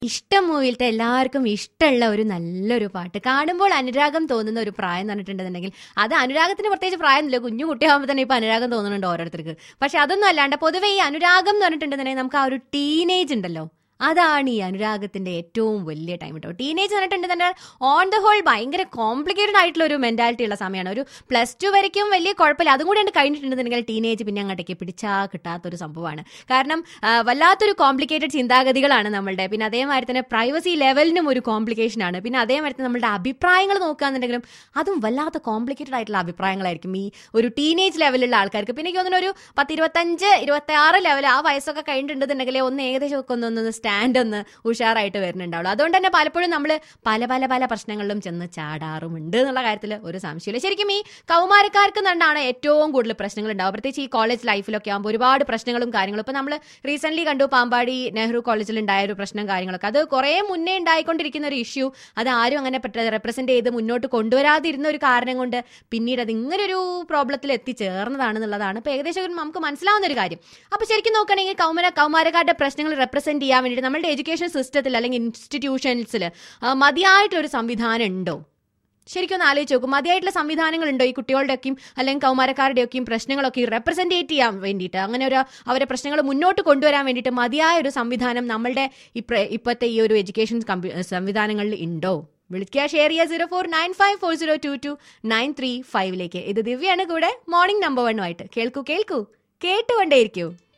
ഇഷ്ടം മൂവിയിലത്തെ എല്ലാവർക്കും ഇഷ്ടമുള്ള ഒരു നല്ലൊരു പാട്ട് കാണുമ്പോൾ അനുരാഗം തോന്നുന്ന ഒരു പ്രായം എന്ന് പറഞ്ഞിട്ടുണ്ടെന്നുണ്ടെങ്കിൽ അത് അനുരാഗത്തിന് പ്രത്യേകിച്ച് പ്രായമൊന്നുമില്ല കുഞ്ഞു കുട്ടിയാകുമ്പോൾ തന്നെ ഇപ്പൊ അനുരാഗം തോന്നുന്നുണ്ട് ഓരോരുത്തർക്ക് പക്ഷെ അതൊന്നും അല്ലാണ്ട് പൊതുവെ ഈ അനുരാഗം എന്ന് പറഞ്ഞിട്ടുണ്ടെന്നുണ്ടെങ്കിൽ നമുക്ക് ആ ഒരു ടീനേജ് ഉണ്ടല്ലോ അതാണ് ഈ അനുരാഗത്തിന്റെ ഏറ്റവും വലിയ ടൈം കേട്ടോ ടീനേജ് പറഞ്ഞിട്ടുണ്ടെങ്കിൽ ഓൺ ദ ഹോൾ ഭയങ്കര കോംപ്ലിക്കേറ്റഡ് ആയിട്ടുള്ള ഒരു മെന്റാലിറ്റി ഉള്ള സമയമാണ് ഒരു പ്ലസ് ടു വരയ്ക്കും വലിയ കുഴപ്പമില്ല അതും കൂടി കഴിഞ്ഞിട്ടുണ്ടെന്നുണ്ടെങ്കിൽ ടീനേജ് പിന്നെ അങ്ങോട്ടേക്ക് പിടിച്ചാ കിട്ടാത്തൊരു സംഭവമാണ് കാരണം ആ, വല്ലാത്തൊരു കോംപ്ലിക്കേറ്റഡ് ചിന്താഗതികളാണ് നമ്മളുടെ പിന്നെ അതേമാതിരി തന്നെ പ്രൈവസി ലെവലിനും ഒരു കോംപ്ലിക്കേഷൻ ആണ് പിന്നെ അതേമാതിരി തന്നെ നമ്മളുടെ അഭിപ്രായങ്ങൾ നോക്കുകയാണെന്നുണ്ടെങ്കിലും അതും വല്ലാത്ത കോംപ്ലിക്കേറ്റഡ് ആയിട്ടുള്ള അഭിപ്രായങ്ങളായിരിക്കും ഈ ഒരു ടീനേജ് ലെവലുള്ള ആൾക്കാർക്ക് പിന്നെ എനിക്ക് തോന്നുന്നു ഒരു പത്ത് ഇരുപത്തഞ്ച് ഇരുപത്തി ആറ് ലെവൽ ആ വയസ്സൊക്കെ കഴിഞ്ഞിട്ടുണ്ടെന്നുണ്ടെങ്കിൽ ഒന്ന് ഏകദേശം ഒക്കെ ഒന്ന് ഒന്ന് സ്റ്റാൻഡ് ഒന്ന് ഉഷാറായിട്ട് വരുന്നുണ്ടാവുള്ളൂ അതുകൊണ്ട് തന്നെ പലപ്പോഴും നമ്മൾ പല പല പല പ്രശ്നങ്ങളിലും ചെന്ന് ചാടാറുമുണ്ട് എന്നുള്ള കാര്യത്തിൽ ഒരു സംശയമില്ല ശരിക്കും ഈ കൗമാരക്കാർക്ക് തന്നെയാണ് ഏറ്റവും കൂടുതൽ പ്രശ്നങ്ങൾ ഉണ്ടാവുക പ്രത്യേകിച്ച് ഈ കോളേജ് ലൈഫിലൊക്കെ ആകുമ്പോൾ ഒരുപാട് പ്രശ്നങ്ങളും കാര്യങ്ങളും ഇപ്പൊ നമ്മൾ റീസെന്റ് കണ്ടു പാമ്പാടി നെഹ്റു കോളേജിൽ ഉണ്ടായ ഒരു പ്രശ്നം കാര്യങ്ങളൊക്കെ അത് കുറേ മുന്നേ ഉണ്ടായിക്കൊണ്ടിരിക്കുന്ന ഒരു ഇഷ്യൂ അത് ആരും അങ്ങനെ റെപ്രസെന്റ് ചെയ്ത് മുന്നോട്ട് കൊണ്ടുവരാതിരുന്ന ഒരു കാരണം കൊണ്ട് പിന്നീട് അത് ഇങ്ങനെ ഒരു പ്രോബ്ലത്തിൽ എത്തിച്ചേർന്നതാണെന്നുള്ളതാണ് ഇപ്പൊ ഏകദേശം ഒരു നമുക്ക് മനസ്സിലാവുന്ന ഒരു കാര്യം അപ്പൊ ശരിക്കും നോക്കുകയാണെങ്കിൽ കൗമാര കൗമാരക്കാരുടെ പ്രശ്നങ്ങൾ റെപ്രസെന്റ് ചെയ്യാൻ വേണ്ടിയിട്ട് നമ്മുടെ എഡ്യൂക്കേഷൻ സിസ്റ്റത്തിൽ അല്ലെങ്കിൽ ഇൻസ്റ്റിറ്റ്യൂഷൻസിൽ മതിയായിട്ടുള്ള ഒരു സംവിധാനം ഉണ്ടോ ശരിക്കും ഒന്ന് ആലോചിച്ച് നോക്കും മതിയായിട്ടുള്ള സംവിധാനങ്ങളുണ്ടോ ഈ കുട്ടികളുടെയൊക്കെയും അല്ലെങ്കിൽ കൗമാരക്കാരുടെയൊക്കെയും പ്രശ്നങ്ങളൊക്കെ റെപ്രസെന്റേറ്റ് ചെയ്യാൻ വേണ്ടിയിട്ട് അങ്ങനെ ഒരു അവരെ പ്രശ്നങ്ങൾ മുന്നോട്ട് കൊണ്ടുവരാൻ വേണ്ടിയിട്ട് മതിയായ ഒരു സംവിധാനം നമ്മളുടെ ഇപ്പ- ഇപ്പോഴത്തെ ഈ ഒരു എഡ്യൂക്കേഷൻ കമ്പി- സംവിധാനങ്ങളിൽ ഉണ്ടോ വിളിക്കുക ഷെയർ ചെയ്യുക zero four nine five four zero two two nine three ഫൈവിലേക്ക് ഇത് ദിവ്യാണ് കൂടെ മോർണിംഗ് നമ്പർ വണ്ണുമായിട്ട് കേൾക്കൂ കേൾക്കൂ കേട്ടുകൊണ്ടേയിരിക്കൂ